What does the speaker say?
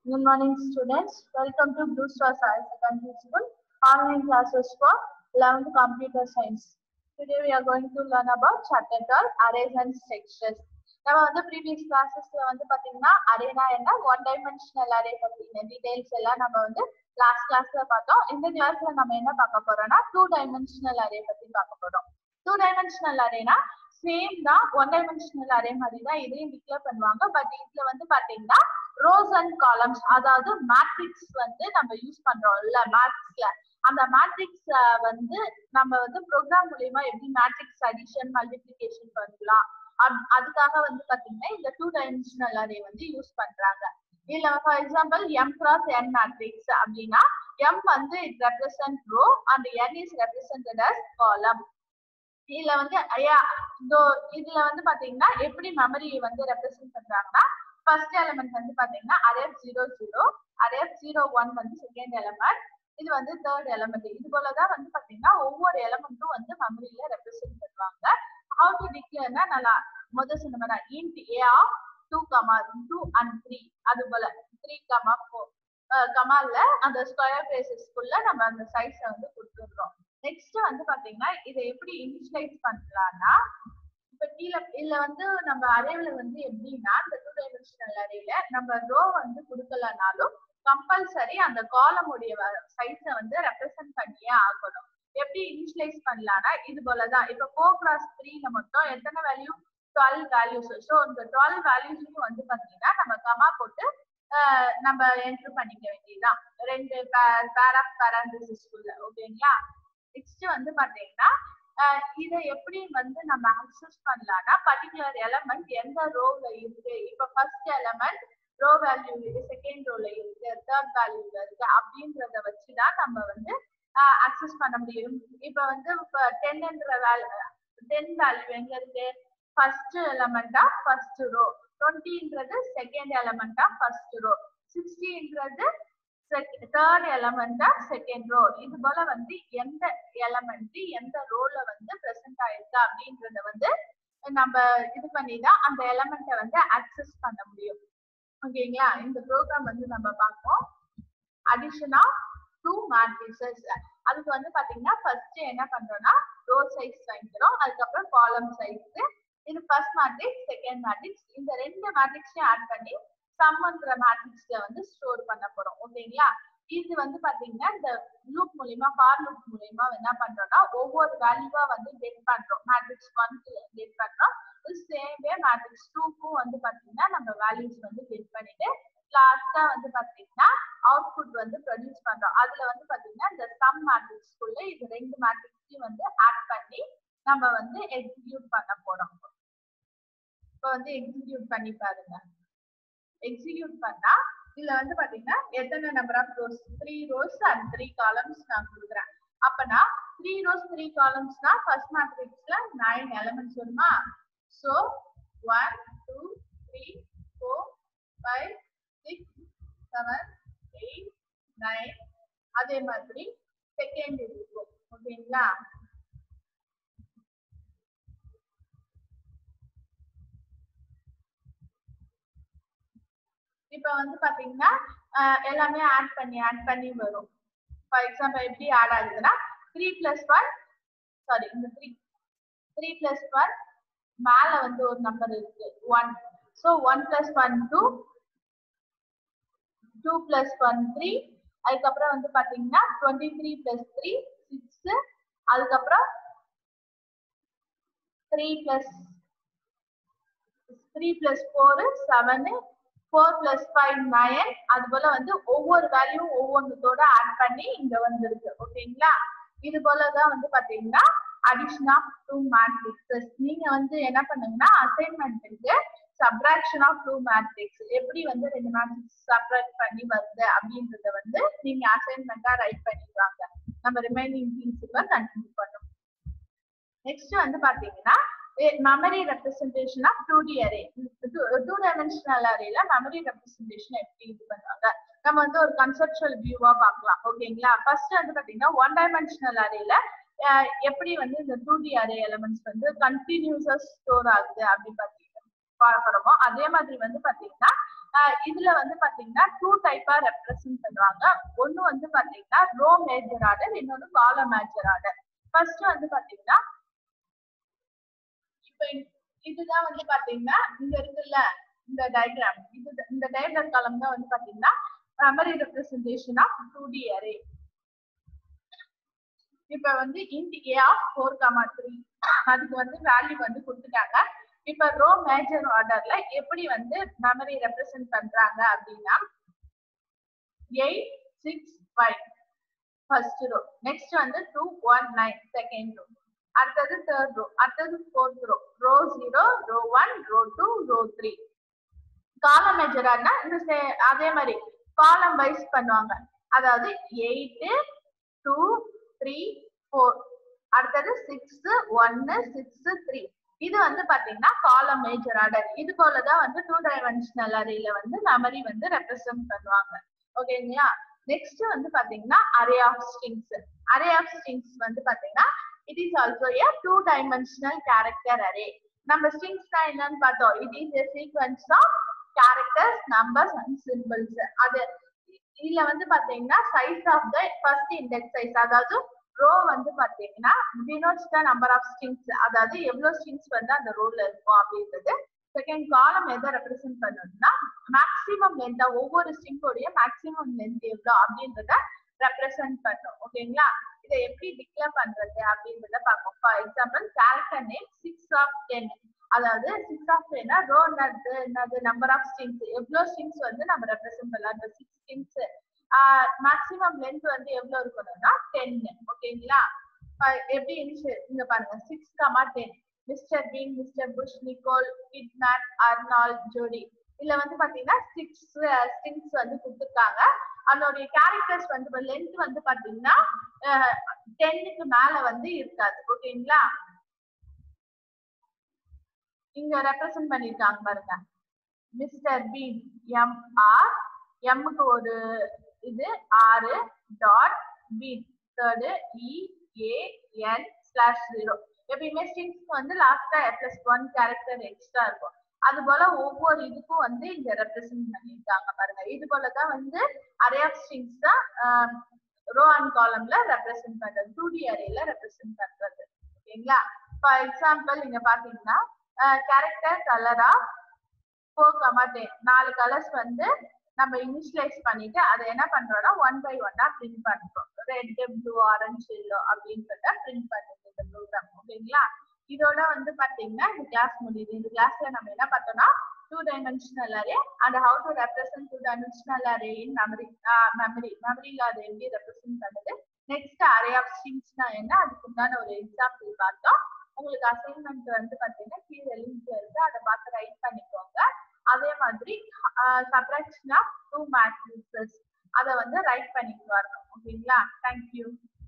Good morning, students. Welcome to Blue Star Science Secondary School online classes for 11th Computer Science. Today we are going to learn about chapter 12 arrays and textures. நம்ம வந்து previous கிளாஸஸ்ல வந்து பாத்தீங்கன்னா அரேனா என்ன one dimensional array பத்தின details எல்லாம் நம்ம வந்து லாஸ்ட் கிளாஸ்ல பார்த்தோம் இந்த கிளாஸ்ல நம்ம என்ன பார்க்க போறோம்னா டூ டைமென்ஷனல் அரே பத்தி பார்க்க போறோம் டூ டைமென்ஷனல் அரேனா சேம் தான் ஒன் டைமென்ஷனல் அரே மாதிரி தான் இதையும் டிக்ளேர் பண்ணுவாங்க பட் இதுல வந்து பாத்தீங்கன்னா ரோஸ் அண்ட் காலம்ஸ் அதாவது மேட்ரிக்ஸ் வந்து நம்ம யூஸ் பண்றோம் இல்ல மேத்ஸ்ல அந்த மேட்ரிக்ஸ் வந்து நம்ம வந்து ப்ரோக்ராம் மூலியமா எப்படி மேட்ரிக்ஸ் அடிஷன் மல்டிபிளிகேஷன் பண்ணலாம் அத்- அதுக்காக வந்து பாத்தீங்கன்னா இந்த டூ டைமென்ஷனல் அரே வந்து யூஸ் பண்றாங்க இல்ல for example M cross N matrix அப்படின்னா எம் வந்து it represent row and N is represented as column இதுல வந்து ஐயா இதோ இதுல வந்து பாத்தீங்கன்னா எப்படி மெமரி வந்து ரெப்ரசென்ட் பண்றாங்கன்னா ஃபர்ஸ்ட் எலிமெண்ட் வந்து பாத்தீங்கன்னா array of zero zero array of zero one வந்து செகண்ட் எலிமெண்ட் இது வந்து தேர்ட் எலிமெண்ட் இது போலதான் வந்து பாத்தீங்கன்னா ஒவ்வொரு எலிமெண்ட்டும் வந்து மெமரியில ரெப்ரசென்ட் பண்ணுவாங்க ஹவு டு டிக்ளேர்னா நல்லா முதல் சொன்ன மாதிரி int A of two comma two and three அது போல த்ரீ கமா ஃபோர் கமால்ல அந்த ஸ்கொயர் பிரேசஸ்க்குள்ள நம்ம அந்த சைஸை வந்து கொடுத்துடுறோம் நெக்ஸ்ட் வந்து பாத்தீங்கன்னா இதை எப்படி இனிஷியலைஸ் பண்ணலாம்னா இப்ப கீழே இதுல வந்து நம்ம அரேவ்ல வந்து எப்படின்னா இந்த டூ டைமென்ஷனல் அரேல நம்ம ரோ வந்து கொடுக்கலனாலும் கம்பல்சரி அந்த காலமுடைய சைஸை வந்து ரெப்ரசென்ட் பண்ணியே ஆகணும் எப்படி இனிஷியலைஸ் பண்ணலாம்னா இது போலதான் இப்ப ஃபோர் கிளாஸ் த்ரீல மொத்தம் எத்தனை வேல்யூ டுவெல் வேல்யூஸ் ஸோ இந்த டுவெல் வேல்யூஸையும் வந்து பாத்தீங்கன்னா நம்ம கமா போட்டு ஆஹ் நம்ம என்ட்ரு பண்ணிக்க வேண்டியதுதான் ரெண்டு பேர் ஆஃப் பேராந்திசிஸ்குள்ள ஓகேங்களா நெக்ஸ்ட் வந்து பாத்தீங்கன்னா ஆஹ் இதை எப்படி வந்து நம்ம அக்சஸ் பண்ணலாம்னா பர்டிகுலர் எலமெண்ட் எந்த ரோல இருக்கு இப்ப ஃபர்ஸ்ட் எலமெண்ட் ரோ வேல்யூ இருக்கு செகண்ட் ரோல இருக்கு தேர்ட் வேல்யூல இருக்கு அப்படின்றத வச்சுதான் நம்ம வந்து அக்சஸ் பண்ண முடியும் இப்ப வந்து டென்ன்ற வேல்யூ டென் வேல்யூ எங்க இருக்கு ஃபர்ஸ்ட் எலமெண்டா ஃபர்ஸ்ட் ரோ டுவெண்ட்டின்றது செகண்ட் எலமெண்டா ஃபர்ஸ்ட் ரோ சிக்ஸ்டின்றது தேர்ட் எலமெண்டா செகண்ட் ரோ இது போல வந்து எந்த எலமெண்ட் எந்த ரோல வந்து பிரசன்ட் ஆயிருக்கு அப்படின்றத வந்து நம்ம இது பண்ணி தான் அந்த எலமெண்ட்டை வந்து அக்சஸ் பண்ண முடியும் ஓகேங்களா இந்த ப்ரோக்ராம் வந்து நம்ம பார்ப்போம் அடிஷன் ஆஃப் டூ மேட்ரிசஸ் அதுக்கு வந்து பாத்தீங்கன்னா ஃபர்ஸ்ட் என்ன பண்றோம்னா ரோ சைஸ் வாங்கிக்கிறோம் அதுக்கப்புறம் காலம் சைஸ் இது ஃபர்ஸ்ட் மேட்ரிக்ஸ் செகண்ட் மேட்ரிக்ஸ் இந்த ரெண்டு மேட்ரிக்ஸையும் ஆட் பண்ணி சம்ன்ற மேட்ரிக்ஸ்ல வந்து ஸ்டோர் பண்ண போறோம் ஓகேங்களா இது வந்து பாத்தீங்கன்னா இந்த லூப் மூலியமா ஃபார் லூப் மூலியமா என்ன பண்றோம்னா ஒவ்வொரு வேல்யூவா வந்து கெட் பண்றோம் மேட்ரிக்ஸ் ஒன்க்கு கெட் பண்றோம் சேம் வே மேட்ரிக்ஸ் டூக்கும் வந்து பாத்தீங்கன்னா நம்ம வேல்யூஸ் வந்து கெட் பண்ணிட்டு லாஸ்டா வந்து பாத்தீங்கன்னா அவுட்புட் வந்து ப்ரொடியூஸ் பண்றோம் அதுல வந்து பாத்தீங்கன்னா இந்த சம் மேட்ரிக்ஸ்க்குள்ள இது ரெண்டு மேட்ரிக்ஸையும் வந்து ஆட் பண்ணி நம்ம வந்து எக்ஸிக்யூட் பண்ண போறோம் இப்போ வந்து எக்ஸிக்யூட் பண்ணி பாருங்க எக்ஸிக்யூட் பண்ணா இதுல வந்து பாத்தீங்கன்னா எத்தனை number of rows three rows and three columns நான் கொடுக்குறேன் அப்பனா த்ரீ ரோஸ் த்ரீ காலம்ஸ்னா ஃபர்ஸ்ட் மேட்ரிக்ஸ்ல நைன் எலமெண்ட்ஸ் வருமா so one two three four five six seven eight nine அதே மாதிரி செகண்ட் இருக்கும் ஓகேங்களா இப்ப வந்து பாத்தீங்கன்னா ஆஹ் எல்லாமே ஆட் பண்ணி ஆட் பண்ணி வரும் ஃபார் எக்ஸாம்பிள் எப்படி ஆட் ஆகுதுன்னா த்ரீ பிளஸ் ஒன் சாரி இந்த த்ரீ த்ரீ பிளஸ் ஒன் மேல வந்து ஒரு நம்பர் இருக்கு one so one plus one two two plus one three அதுக்கப்புறம் வந்து பாத்தீங்கன்னா twenty three plus three six அதுக்கப்புறம் three plus three plus four seven four plus five nine அது போல வந்து ஒவ்வொரு வேல்யூ ஒவ்வொன்றத்தோட ஆட் பண்ணி இங்க வந்திருக்கு ஓகேங்களா இது போலதான் வந்து பாத்தீங்கன்னா அடிஷன் ஆஃப் டூ மேட்ரிக்ஸஸ் நீங்க வந்து என்ன பண்ணுங்கன்னா அசைன்மெண்ட்டுக்கு சப்ராக்ஷன் ஆஃப் டூ மேட்ரிக்ஸ் எப்படி வந்து ரெண்டு மேட்ரிக்ஸ் சப்ராக்ட் பண்ணி வருது அப்படின்றத வந்து நீங்க அசைன்மெண்டா ரைட் பண்ணிடுவாங்க நம்ம ரிமைனிங் திங்ஸ் கண்டினியூ பண்ணோம் நெக்ஸ்ட் வந்து பாத்தீங்கன்னா memory representation of two D array two dimensional அரேல மெமரி ரெப்ரசன்டேஷன் எப்படி இது பண்ணுவாங்க நம்ம வந்து ஒரு கன்செப்சுவல் வியூவா பார்க்கலாம் ஓகேங்களா ஃபர்ஸ்ட் வந்து பாத்தீங்கன்னா ஒன் டைமென்ஷனல் அரேல எப்படி வந்து இந்த டூ டி அரே எலமெண்ட்ஸ் வந்து கண்டினியூஸா ஸ்டோர் ஆகுது அப்படி பாத்தீங்கன்னா பார்க்கிறோமோ அதே மாதிரி வந்து பாத்தீங்கன்னா ஆஹ் இதுல வந்து பாத்தீங்கன்னா டூ டைப்பா ரெப்ரசென்ட் பண்ணுவாங்க ஒண்ணு வந்து பாத்தீங்கன்னா ரோ மேஜர் ஆர்டர் இன்னொன்னு காலம் மேஜர் ஆர்டர் ஃபர்ஸ்ட் வந்து பாத்தீங்கன்னா இப்ப இதுதான் வந்து பாத்தீங்கன்னா இங்க இருக்குல்ல இந்த டயக்ராம் இது இந்த டயக்ராம் காலம் தான் வந்து பாத்தீங்கன்னா memory representation of two D array இப்ப வந்து int A of four comma three அதுக்கு வந்து வேல்யூ வந்து கொடுத்துட்டாங்க இப்ப ரோ மேஜர் ஆர்டர்ல எப்படி வந்து மெமரி ரெப்ரசென்ட் பண்றாங்க அப்படின்னா eight six five first row next வந்து two one nine second row அடுத்தது தேர்ட் ரோ அடுத்தது fourth row row zero row one row two row three column மெஜரானா இந்த சே- அதே மாதிரி காலம் வைஸ் பண்ணுவாங்க அதாவது எயிட் டூ த்ரீ ஃபோர் அடுத்தது சிக்ஸ் ஒன்னு சிக்ஸ் த்ரீ இது வந்து பாத்தீங்கன்னா காலம் மேஜர் ஆர்டர் இது போலதான் வந்து டூ டைமென்ஷனல் அரேல வந்து மெமரி வந்து ரெப்ரசென்ட் பண்ணுவாங்க ஓகேங்களா நெக்ஸ்ட் வந்து பாத்தீங்கன்னா array of strings array of strings வந்து பாத்தீங்கன்னா it is also a two dimensional character array நம்ம ஸ்ட்ரிங்ஸ்னா என்னன்னு பார்த்தோம் it is a sequence of characters numbers and symbols அது இதுல வந்து பாத்தீங்கன்னா size of the first index size அதாவது ரோ வந்து பாத்தீங்கன்னா denotes the number of strings அதாவது எவ்வளவு ஸ்ட்ரிங்ஸ் வந்து அந்த ரோல இருக்கும் அப்படின்றது செகண்ட் காலம் எதை ரெப்ரசென்ட் பண்ணணும்னா மேக்ஸிமம் லென்த் ஒவ்வொரு ஸ்ட்ரிங்கோடைய மேக்ஸிமம் லென்த் எவ்வளவு அப்படின்றத ரெப்ரசென்ட் பண்ணும் ஓகேங்களா இதை எப்படி டிக்ளேர் பண்றது அப்படின்றத பார்ப்போம் for example character name six of ten அதாவது சிக்ஸ் ஆஃப் டென்னா ரோ என்னது என்னது நம்பர் ஆஃப் ஸ்ட்ரிங்ஸ் எவ்வளவு ஸ்ட்ரிங்ஸ் வந்து நம்ம ரெப்ரசென்ட் பண்ணலாம் இந்த சிக்ஸ் ஸ்ட்ரிங்ஸ் மேக்ஸிமம் லென்த் வந்து எவ்வளவு இருக்கணும்னா டென் ஓகேங்களா அஹ் எப்படி இருந்துச்சு இங்க பாருங்க six comma ten mister Bean mister Bush Nicole Kidman Arnold Jodie இதுல வந்து பாத்தீங்கன்னா சிக்ஸ் ஸ்ட்ரிங்ஸ் வந்து கொடுத்துருக்காங்க அதனுடைய கேரக்டர்ஸ் வந்து லென்த் வந்து பாத்தீங்கன்னா டென்னுக்கு மேல வந்து இருக்காது ஓகேங்களா இங்க ரெப்ரசென்ட் பண்ணிருக்காங்க பாருங்க மிஸ்டர் பீன் எம் ஆர் எம்முக்கு ஒரு இது ஆறு dot Bean third E A N slash zero எப்பயுமே ஸ்ட்ரிங்ஸ்க்கு வந்து லாஸ்டா பிளஸ் ஒன் கேரக்டர் எக்ஸ்ட்ரா இருக்கும் அது போல ஒவ்வொரு இதுக்கும் வந்து இங்க ரெப்ரசென்ட் பண்ணிருக்காங்க பாருங்க இது போல தான் வந்து அரே ஆஃப் ஸ்ட்ரிங்ஸ் தான் ரோ அண்ட் காலம்ல ரெப்ரசென்ட் பண்றது டூ டி அரேல ரெப்ரசென்ட் பண்றது ஓகேங்களா ஃபார் எக்ஸாம்பிள் நீங்க பாத்தீங்கன்னா கேரக்டர் கலரா ஃபோர் கமா டென் நாலு கலர்ஸ் வந்து நம்ம இனிஷியலைஸ் பண்ணிட்டு அதை என்ன பண்றோம்னா ஒன் பை ஒன்னா பிரிண்ட் பண்றோம் ரெட் ப்ளூ ஆரஞ்சு எல்லோ அப்படின்றத பிரிண்ட் பண்ணுது இந்த ப்ரோக்ராம் ஓகேங்களா இதோட வந்து பாத்தீங்கன்னா இந்த கிளாஸ் முடியுது இந்த கிளாஸ்ல நம்ம என்ன பார்த்தோம்னா two dimensional array and how to represent two dimensional array in memory memory மெமரியில அதை எப்படி ரெப்ரசென்ட் பண்ணுது நெக்ஸ்ட் அரே ஆஃப் ஸ்ட்ரிங்ஸ்னா என்ன அதுக்கு உண்டான ஒரு எக்ஸாம்பிள் பார்த்தோம் உங்களுக்கு அசைன்மெண்ட் வந்து பாத்தீங்கன்னா கீழே லிங்க் இருக்கு அதை பார்த்து ரைட் பண்ணிக்கோங்க அதே மாதிரி சப்ராக்ஷன் ஆஃப் டூ மேட்ரிசஸ் அதை வந்து ரைட் பண்ணிட்டு வரணும் ஓகேங்களா தேங்க்யூ